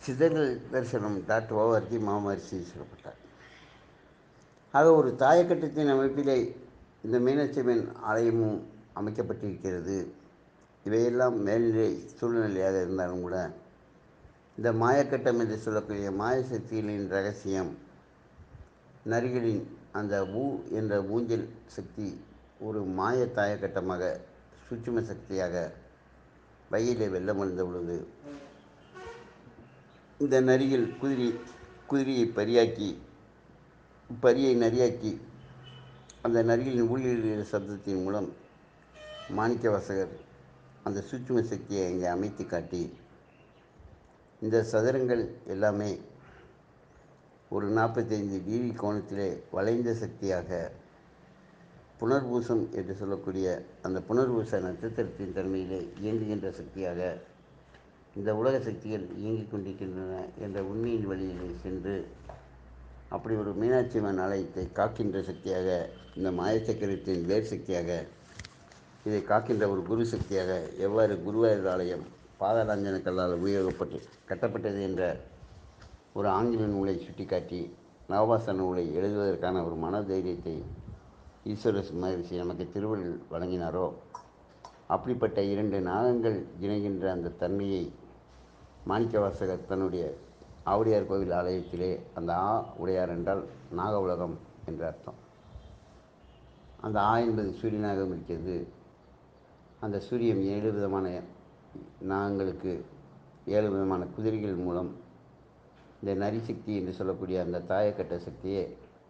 சிதறல் தரிசனம் dot O R G மாமரிசி சொல்லப்பட்டார் ஆக ஒரு தாயக்கட்டத்தின் அமைப்பிலே இந்த மீனாட்சியம்மன் ஆலயமும் அமைக்கப்பட்டிருக்கிறது இவையெல்லாம் மேல்நிலை சூழ்நிலையாக இருந்தாலும் கூட இந்த மாயக்கட்டம் என்று சொல்லக்கூடிய மாய சக்திகளின் ரகசியம் நரிகளின் அந்த ஊ என்ற ஊஞ்சல் சக்தி ஒரு மாய தாயக்கட்டமாக சூட்சும சக்தியாக வகையிலே வெள்ளம் வந்த பொழுது இந்த நரிகள் குதிரை குதிரையை பரியாக்கி பரியை நரியாக்கி அந்த நரிகளின் ஊழியர்களின் சப்தத்தின் மூலம் மாணிக்க வாசகர் அந்த சூட்சும சக்தியை இங்கே அமைத்து காட்டி இந்த சதுரங்கள் எல்லாமே ஒரு நாற்பத்தைந்து டிகிரி கோணத்திலே வளைந்த சக்தியாக புனர்பூசம் என்று சொல்லக்கூடிய அந்த புனர்பூச நட்சத்திரத்தின் தன்மையிலே இயங்குகின்ற சக்தியாக இந்த உலக சக்திகள் இயங்கிக் கொண்டிருக்கின்றன என்ற உண்மையின் வழியிலே சென்று அப்படி ஒரு மீனாட்சி அம்மன் ஆலயத்தை காக்கின்ற சக்தியாக இந்த மாயச்சக்கரத்தின் வேர் சக்தியாக இதை காக்கின்ற ஒரு குரு சக்தியாக எவ்வாறு குருவாயூர் ஆலயம் பாதாளாஞ்சன கல்லால் உபயோகப்பட்டு கட்டப்பட்டது என்ற ஒரு ஆங்கில நூலை சுட்டிக்காட்டி நவபாச நூலை எழுதுவதற்கான ஒரு மன தைரியத்தை ஈஸ்வர மகரிஷி நமக்கு திருவள்ளுவர் வழங்கினாரோ அப்படிப்பட்ட இரண்டு நாகங்கள் இணைகின்ற அந்த தன்மையை மாணிக்கவாசகர் தன்னுடைய ஆவுடையார் கோவில் ஆலயத்திலே அந்த ஆ உடையார் என்றால் நாக உலகம் என்று அர்த்தம் அந்த ஆ என்பது சூரியனாகவும் இருக்கிறது அந்த சூரியன் ஏழு விதமான நாகங்களுக்கு ஏழு விதமான குதிரைகள் மூலம் இந்த நரி சக்தி என்று சொல்லக்கூடிய அந்த தாயக்கட்ட சக்தியே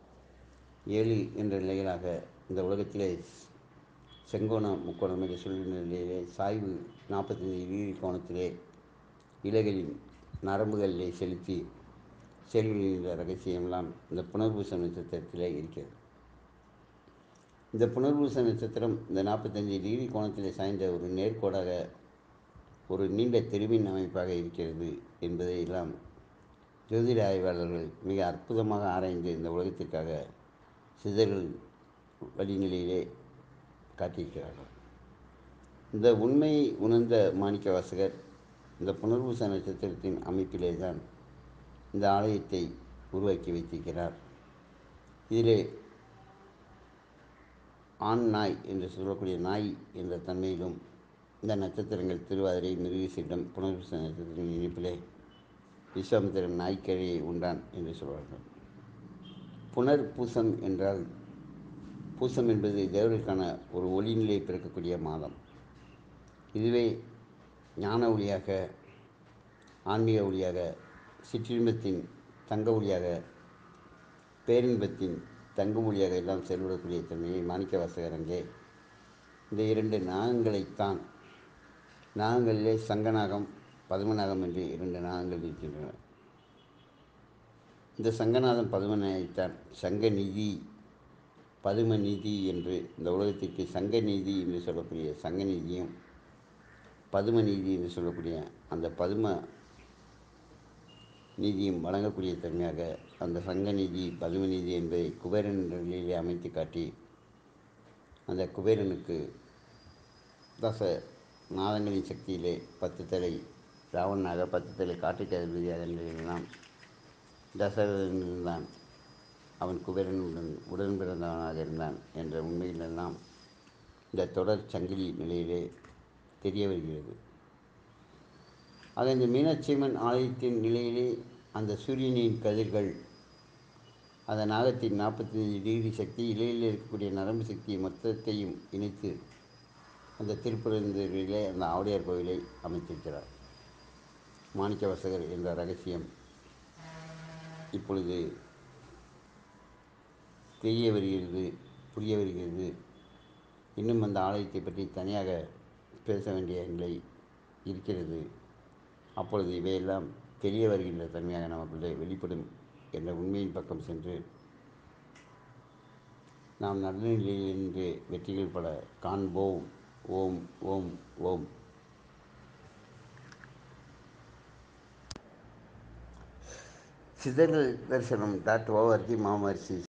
ஏழு என்ற நிலைகளாக இந்த உலகத்திலே செங்கோணம் முக்கோணம் என்று சொல்கின்ற நிலையிலே சாய்வு நாற்பத்தஞ்சு டிகிரி கோணத்திலே இலைகளின் நரம்புகளிலே செலுத்தி செயல்படுகின்ற ரகசியமெல்லாம் இந்த புனர்பூச நட்சத்திரத்திலே இருக்கிறது இந்த புனர்பூச நட்சத்திரம் இந்த நாற்பத்தஞ்சு டிகிரி கோணத்திலே சாய்ந்த ஒரு நேர்கோடாக ஒரு நீண்ட தெருவின் அமைப்பாக இருக்கிறது என்பதை எல்லாம் ஜோதிட ஆய்வாளர்கள் மிக அற்புதமாக ஆராய்ந்து இந்த உலகத்திற்காக சிதறல் வழிநிலையிலே காட்டியிருக்கிறார்கள் இந்த உண்மையை உணர்ந்த மாணிக்க வாசகர் இந்த புனர்பூச நட்சத்திரத்தின் அமைப்பிலே தான் இந்த ஆலயத்தை உருவாக்கி வைத்திருக்கிறார் இதிலே ஆண் நாய் என்று சொல்லக்கூடிய நாய் என்ற தன்மையிலும் இந்த நட்சத்திரங்கள் திருவாதிரை மிருகசீடம் புனர்பூச நட்சத்திரத்தின் இணைப்பிலே விஸ்வாமித்திரன் நாய்க்கழியை உண்டான் என்று சொல்வார்கள் புனர் பூசம் என்றால் பூசம் என்பது தேவர்களுக்கான ஒரு ஒளிநிலை பிறக்கக்கூடிய மாதம் இதுவே ஞான ஒளியாக ஆன்மீக ஒளியாக சிற்றின்பத்தின் தங்க ஒளியாக பேரின்பத்தின் தங்க மொழியாக எல்லாம் செயல்படக்கூடிய தன்மையை மாணிக்க வாசகர் அங்கே இந்த இரண்டு நாகங்களைத்தான் நாகங்களிலே சங்கநாகம் பதுமநாகம் என்று இரண்டு நாகங்கள் இருக்கின்றன இந்த சங்கநாதம் பதுமநாயத்தான் சங்க நிதி பதும நிதி என்று இந்த உலகத்திற்கு சங்க நீதி என்று சொல்லக்கூடிய சங்க நீதியும் பதும நீதி என்று சொல்லக்கூடிய அந்த பதும நீதியும் வழங்கக்கூடிய தன்மையாக அந்த சங்க நீதி பதும நீதி என்பதை குபேரன் என்ற நிலையிலே அமைத்து காட்டி அந்த குபேரனுக்கு தச நாதங்களின் சக்தியிலே பத்து தலை ராவணனாக பத்து தலை காட்டுக்கு அதிபதியாக நிலையிலெல்லாம் தசரதன் அவன் குபேரனுடன் உடன் பிறந்தவனாக இருந்தான் என்ற உண்மைகளெல்லாம் இந்த தொடர் சங்கிலி நிலையிலே தெரிய வருகிறது ஆக இந்த மீனாட்சியம்மன் ஆலயத்தின் நிலையிலே அந்த சூரியனின் கதிர்கள் அந்த நாகத்தின் நாற்பத்தஞ்சு டிகிரி சக்தி இலையில் இருக்கக்கூடிய நரம்பு சக்தி மொத்தத்தையும் இணைத்து அந்த திருப்பரந்தூரிலே அந்த ஆவுடையார் கோவிலை அமைத்திருக்கிறார் மாணிக்க வாசகர் என்ற ரகசியம் இப்பொழுது தெரிய வருகிறது புரிய வருகிறது இன்னும் அந்த ஆலயத்தை பற்றி தனியாக பேச வேண்டிய நிலை இருக்கிறது அப்பொழுது இவையெல்லாம் தெரிய வருகின்ற தன்மையாக நமக்குள்ளே வெளிப்படும் என்ற உண்மையின் பக்கம் சென்று நாம் நல்ல நிலையில் நின்று வெற்றிகள் பல காண்போம் ஓம் ஓம் ஓம் சிதறல் தரிசனம் டாட் ஓஆர்ஜி மாமரிசி